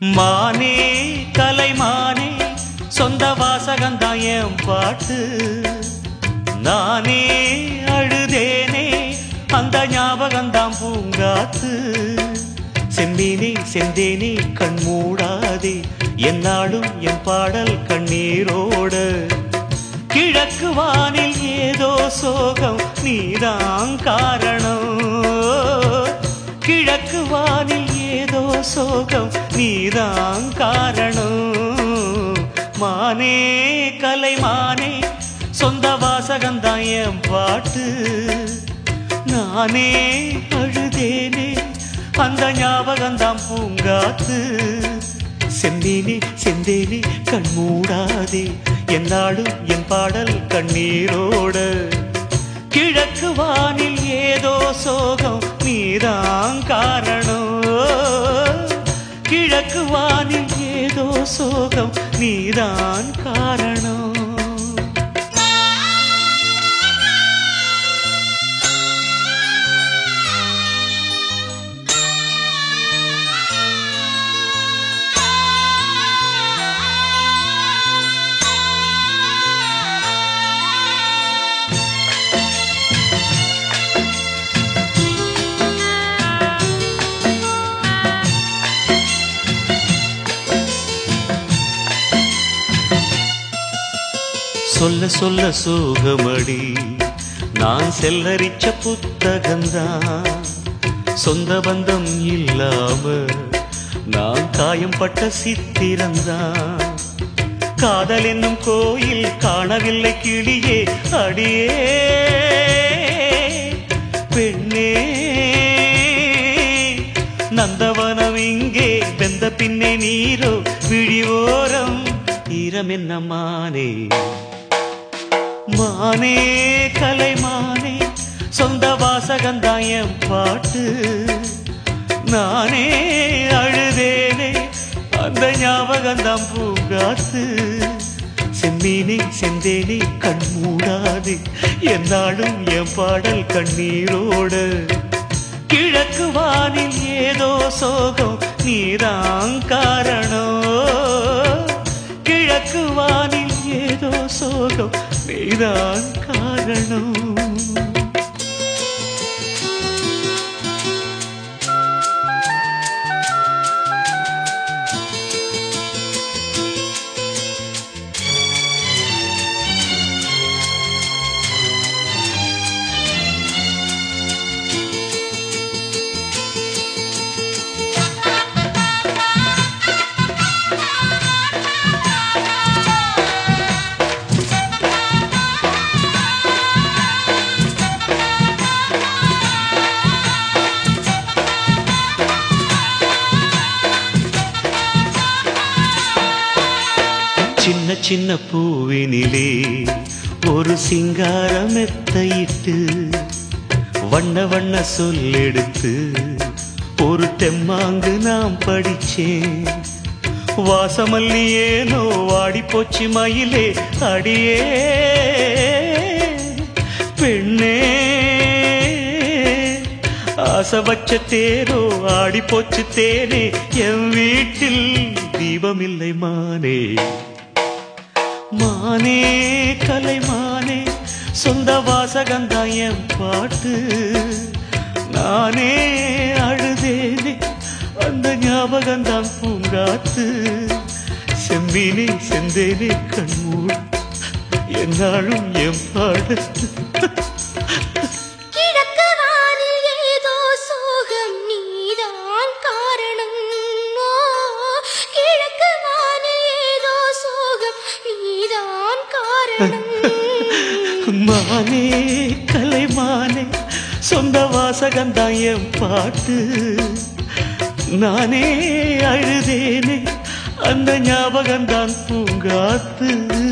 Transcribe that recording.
மானே கலைமானே சொந்த வாசகந்தான் என் பாட்டு நானே அழுதேனே அந்த ஞாபகம்தான் பூங்காத்து செம்மீனே செந்தேனே கண் மூடாதே என்னாலும் என் பாடல் கண்ணீரோட கிழக்கு வானில் ஏதோ சோகம் நீதான் காரணம் கிழக்கு வானில் ஏதோ சோகம் நீதான் காரணம் மானே கலைமானே சொந்த வாசகந்தான் என் பாட்டு நானே அழுதேனே அந்த ஞாபகம்தான் பூங்காத்து செந்தேனே செந்தேனே கண் மூடாதே என்னாலும் என் பாடல் கண்ணீரோட கிழக்கு வானில் ஏதோ சோகம் நீதான் காரணம் கிழக்கு வானில் ஏதோ சோகம் நீதான் காரணம் சொல்ல சொல்ல சோகமடி நான் செல்லரிச்ச புத்தகந்தான் சொந்த பந்தம் இல்லாம நான் காயம் பட்ட சித்திரந்தான் காதல் என்னும் கோயில் காணவில்லை கிளியே அடியே பெண்ணே நந்தவனம் இங்கே வெந்த பின்னே நீரோ விழிவோரம் ஈரம் என்ன மானே மானே கலைமானே சொந்த வாசகந்தான் என் பாட்டு நானே அழுதேனே அந்த ஞாபகம்தான் பூங்காத்து செம்மீனே செந்தேனே கண் மூடாது என்னாலும் என் பாடல் கண்ணீரோட கிழக்கு வானில் ஏதோ சோகம் நீதான் காரணம் கிழக்கு வானில் ஏதோ சோகம் நீதான் காரணம் சின்ன சின்ன பூவினிலே ஒரு சிங்கார மெத்தையிட்டு வண்ண வண்ண சொல்லெடுத்து ஒரு தெம்மாங்கு நாம் படிச்சேன் வாசமல்லி ஏனோ வாடி போச்சு மயிலே அடியே பெண்ணே ஆசை வச்ச தேரோ ஆடி போச்சு தேனே என் வீட்டில் தீபமில்லை மானே மானே கலைமானே சொந்த வாசகந்தான் என் பாட்டு நானே அழுதேனே அந்த ஞாபகம்தான் பூங்காத்து செம்பினே செந்தேனே கண்மூடு என்னாலும் என் பாடத்து கிழக்கு வானில் ஏதோ சோகம் நீதான் காரணம் ஓ, கிழக்கு வானில் ஏதோ சோகம் நீதான் காரணம் மானே கலைமானே சொந்த வாசகந்தான் என் பாட்டு நானே அழுதேனே அந்த ஞாபகம்தான் பூங்காத்து